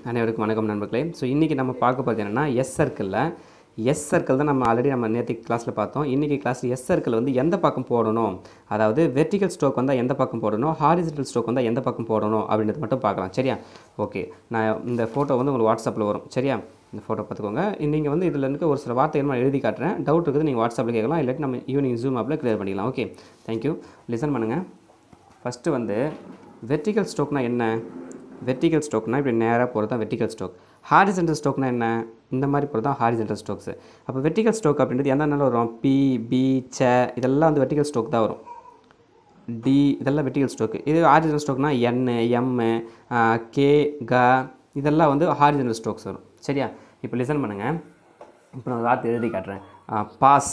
அனைவருக்கும் வணக்கம் நண்பர்களே ஸோ இன்றைக்கி நம்ம பார்க்க போகிறது என்னென்னா எஸ் சர்க்கிளில் எஸ் சர்க்கிள் தான் நம்ம ஆல்ரெடி நம்ம நேற்று கிளாஸில் பார்த்தோம் இன்றைக்கி கிளாஸில் எஸ் சர்க்கிள் வந்து எந்த பக்கம் போடணும் அதாவது வெர்டிகல் ஸ்ட்ரோக் வந்தால் எந்த பக்கம் போடணும் ஹாரிஜிட்டல் ஸ்ட்ரோக் வந்தால் எந்த பக்கம் போடணும் அப்படின்றது மட்டும் பார்க்கலாம் சரியா ஓகே நான் இந்த ஃபோட்டோ வந்து உங்களுக்கு வாட்ஸ்அப்பில் வரும் சரியா இந்த ஃபோட்டோ பார்த்துக்கோங்க நீங்கள் வந்து இதில் இருக்க ஒரு சில வார்த்தைகள் நான் எழுதி காட்டுறேன் டவுட் இருக்குது நீங்கள் வாட்ஸ்அப்பில் கேட்கலாம் இல்லாட்டி நம்ம ஈவினிங் ஜூம் ஆப்பில் கிளியர் பண்ணிக்கலாம் ஓகே தேங்க்யூ லிசன் பண்ணுங்கள் ஃபஸ்ட்டு வந்து வெர்டிகல் ஸ்ட்ரோக்னா என்ன வெர்டிகல் ஸ்ட்ரோக்னா இப்படி நேராக போகிறது தான் வெர்டிகல் ஸ்ட்ரோக் ஹாரிஜென்டல் ஸ்ட்ரோக்னா என்ன இந்த மாதிரி போகிறது தான் ஹாரிஜென்டல் ஸ்ட்ரோக்ஸ் அப்போ வெர்டிகல் ஸ்ட்ரோக் அப்படின்றது எந்த நாளில் வரும் பி பி ச இதெல்லாம் வந்து வெர்டிகல் ஸ்ட்ரோக் தான் வரும் டி இதெல்லாம் வெர்டிகல் ஸ்ட்ரோக்கு இது ஹாரிஜென்டல் ஸ்ட்ரோக்னா என் எம் கே க இதெல்லாம் வந்து ஹாரிஜென்டல் ஸ்ட்ரோக்ஸ் வரும் சரியா இப்போ லிசன் பண்ணுங்கள் இப்போ நான் ஒரு வார்த்தை எழுதி காட்டுறேன் பாஸ்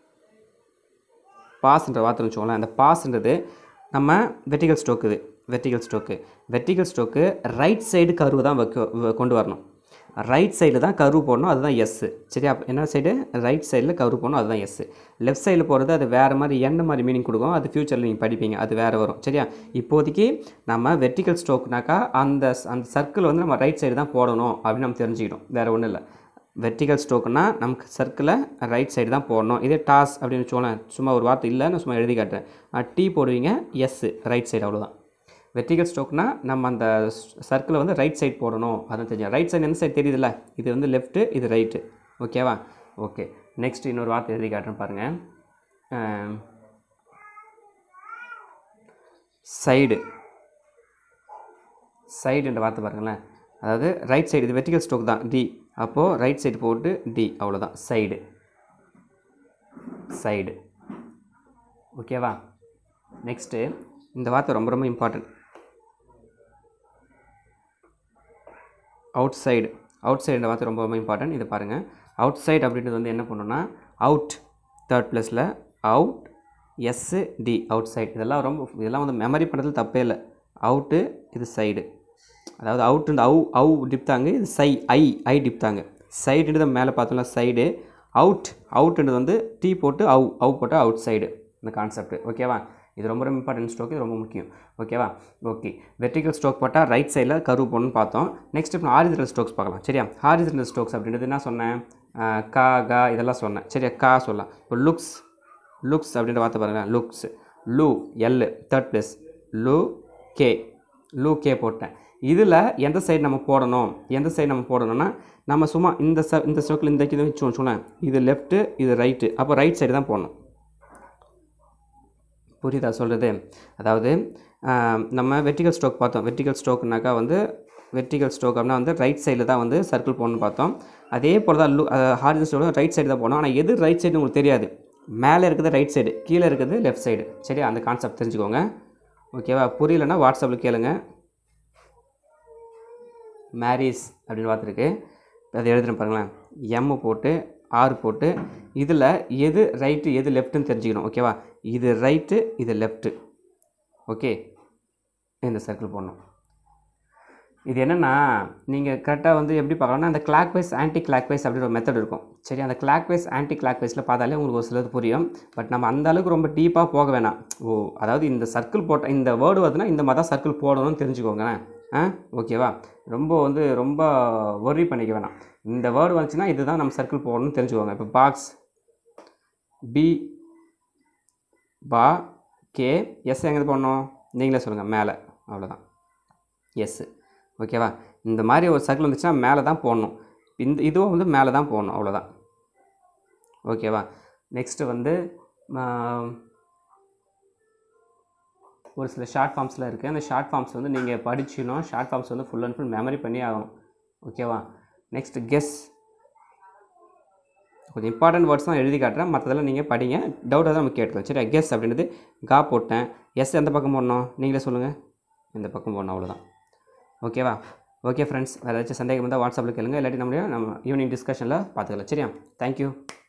பாஸ்ன்ற வார்த்தை வச்சுக்கோங்களேன் அந்த பாஸ்ன்றது நம்ம வெர்டிகல் ஸ்ட்ரோக்கு இது vertical stroke vertical stroke right side கருவு தான் வைக்க வ- கொண்டு வரணும் ரைட் சைடில் தான் கருவு போடணும் அதுதான் எஸ்ஸு சரியா அப்ப என்ன சைடு ரைட் சைடில் கருவு போடணும் அதுதான் எஸ்ஸு லெஃப்ட் சைடில் போகிறது அது வேறு மாதிரி என்ன மாதிரி மீனிங் கொடுக்கும் அது ஃப்யூச்சரில் நீங்கள் படிப்பீங்க அது வேறு வரும் சரியா இப்போதைக்கு நம்ம வெர்டிகல் ஸ்ட்ரோக்னாக்கா அந்த அந்த சர்க்கிள் வந்து நம்ம ரைட் சைடு தான் போடணும் அப்படின்னு நம்ம தெரிஞ்சுக்கிட்டோம் வேறு ஒன்றும் இல்லை வெர்டிகல் ஸ்ட்ரோக்குனா நமக்கு சர்க்கிளில் ரைட் சைடு தான் போடணும் இதே டாஸ் அப்படின்னு வச்சுக்கோங்களேன் சும்மா ஒரு வார்த்தை இல்லை நான் சும்மா எழுதி காட்டுறேன் டீ போடுவீங்க எஸ்ஸு ரைட் சைடு அவ்வளோதான் வெர்டிகல் ஸ்ட்ரோக்னா நம்ம அந்த சர்க்கிளை வந்து ரைட் சைடு போடணும் அதான் தெரியும் ரைட் சைடு எந்த சைடு தெரியுதுல்ல இது வந்து லெஃப்ட்டு இது ரைட்டு ஓகேவா ஓகே நெக்ஸ்ட் இன்னொரு வார்த்தை எழுதி காட்டுறேன் பாருங்கள் சைடு சைடுன்ற வார்த்தை பாருங்களேன் அதாவது ரைட் சைடு இது வெர்டிகல் ஸ்ட்ரோக் தான் டி அப்போது ரைட் சைடு போட்டு டி அவ்வளோதான் சைடு சைடு ஓகேவா நெக்ஸ்ட்டு இந்த வார்த்தை ரொம்ப ரொம்ப இம்பார்ட்டன்ட் அவுட் சைடு அவுட் சைடுன்ற வார்த்தை ரொம்ப ரொம்ப இம்பார்ட்டன்ட் இது பாருங்கள் அவுட் சைடு அப்படின்றது வந்து என்ன பண்ணணும்னா அவுட் தேர்ட் ப்ளஸில் out S T outside இதெல்லாம் ரொம்ப இதெல்லாம் வந்து மெமரி பண்ணுறதுல தப்பே இல்லை அவுட்டு இது சைடு அதாவது அவுட் இந்த அவு அவு டிப் தாங்க இது சை ஐ ஐ டிப் தாங்க சைடுன்றது மேலே பார்த்தோம்னா சைடு அவுட் அவுட்ன்றது வந்து டீ போட்டு அவு அவு போட்டு அவுட் சைடு இந்த கான்செப்ட் ஓகேவா இது ரொம்ப ரொம்ப இம்பார்ட்டன்ட் ஸ்ட்ரோக் இது ரொம்ப முக்கியம் ஓகேவா ஓகே வெர்டிகல் ஸ்ட்ரோக் போட்டால் ரைட் சைடில் கரு போடணும்னு பார்த்தோம் நெக்ஸ்ட் இப்போ ஹாரிஜினல் ஸ்ட்ரோக்ஸ் பார்க்கலாம் சரியா ஹாரிஜினல் ஸ்ட்ரோக்ஸ் அப்படின்றது என்ன சொன்னேன் ஆஹ் கா கா இதெல்லாம் சொன்னேன் சரியா கா சொல்லலாம் இப்போ லுக்ஸ் லுக்ஸ் அப்படின்ற வார்த்தை பாருங்களேன் looks loo L third plus loo K loo K போட்டேன் இதில் எந்த சைடு நம்ம போடணும் எந்த சைடு நம்ம போடணும்னா நம்ம சும்மா இந்த ச இந்த ஸ்ட்ரோக்கில் இந்த இது வச்சு சொன்னேன் இது லெஃப்ட்டு இது ரைட்டு அப்போ ரைட் சைடு தான் போடணும் புரியுதா சொல்கிறது அதாவது ஆஹ், நம்ம வெர்டிகல் ஸ்ட்ரோக் பார்த்தோம் வெர்டிகல் ஸ்ட்ரோக்னாக்கா வந்து வெர்டிகல் ஸ்ட்ரோக் அப்படின்னா வந்து ரைட் சைடில் தான் வந்து சர்க்கிள் போகணும்னு பார்த்தோம் அதே போல் தான் loo horizon stroke right side தான் போகணும் ஆனால் எது ரைட் சைடு உங்களுக்கு தெரியாது மேலே இருக்குது ரைட் சைடு கீழே இருக்குது லெஃப்ட் சைடு சரியா அந்த கான்செப்ட் தெரிஞ்சுக்கோங்க ஓகேவா புரியலன்னா வாட்ஸ்அப்பில் கேளுங்க மேரிஸ் அப்படின்னு பார்த்துருக்கு அதை எழுதுறேன் பாருங்களேன் எம் போட்டு ஆர் போட்டு இதில் எது ரைட்டு எது லெஃப்ட்டுன்னு தெரிஞ்சுக்கணும் ஓகேவா இது ரைட்டு இது லெஃப்ட்டு ஓகே இந்த சர்க்கிள் போடணும் இது என்னென்னா நீங்கள் கரெக்டாக வந்து எப்படி பார்க்கலாம்னா அந்த clockwise anticlockwise அப்படின்ற ஒரு மெத்தட் இருக்கும் சரி அந்த கிளாக் வைஸ் ஆன்டி கிளாக் வைஸில் பார்த்தாலே உங்களுக்கு ஒரு சிலது புரியும் பட் நம்ம அந்த அளவுக்கு ரொம்ப டீப்பாக போக வேணாம் ஓ அதாவது இந்த சர்க்கிள் போட்ட இந்த வேர்டு வருதுன்னா இந்த மாதிரி தான் சர்க்கிள் போடணும்னு தெரிஞ்சுக்கோங்களேன் ஆ ஓகேவா ரொம்ப வந்து ரொம்ப worry பண்ணிக்க வேணாம் இந்த வேர்டு வந்துச்சுன்னா இதுதான் நம்ம சர்க்கிள் போடணும்னு தெரிஞ்சுக்கோங்க இப்போ பாக்ஸ் பி பா கே எஸ் எங்கே போடணும் நீங்களே சொல்லுங்கள் மேலே அவ்வளோதான் எஸ்ஸு ஓகேவா இந்த மாதிரி ஒரு சர்க்கிள் வந்துச்சுன்னா மேலே தான் போடணும் இந்த இதுவும் வந்து மேலே தான் போடணும் அவ்வளோதான் ஓகேவா நெக்ஸ்ட்டு வந்து ஆம், ஒரு சில ஷார்ட் ஃபார்ம்ஸில் இருக்குது அந்த ஷார்ட் ஃபார்ம்ஸ் வந்து நீங்கள் படிச்சிடணும் ஷார்ட் ஃபார்ம்ஸ் வந்து ஃபுல் அண்ட் ஃபுல் மெமரி பண்ணி ஆகணும் ஓகேவா நெக்ஸ்ட் கெஸ் கொஞ்சம் இம்பார்ட்டன்ட் வேர்ட்ஸ் தான் எழுதி காட்டுறேன் மற்றதெல்லாம் நீங்கள் படிங்க டவுட்டாக தான் நம்ம கேட்கலாம் சரி கெஸ் அப்படின்றது கா போட்டேன் எஸ் எந்த பக்கம் போடணும் நீங்களே சொல்லுங்கள் இந்த பக்கம் போடணும் அவ்வளோதான் ஓகேவா ஓகே ஃப்ரெண்ட்ஸ் வேறு ஏதாச்சும் சந்தேகம் இருந்தால் வாட்ஸ்அப்பில் கேளுங்க இல்லாட்டி நம்மளுடைய நம்ம ஈவினிங் டிஸ்கஷனில் பார்த்துக்கலாம் சரியா தேங்க்யூ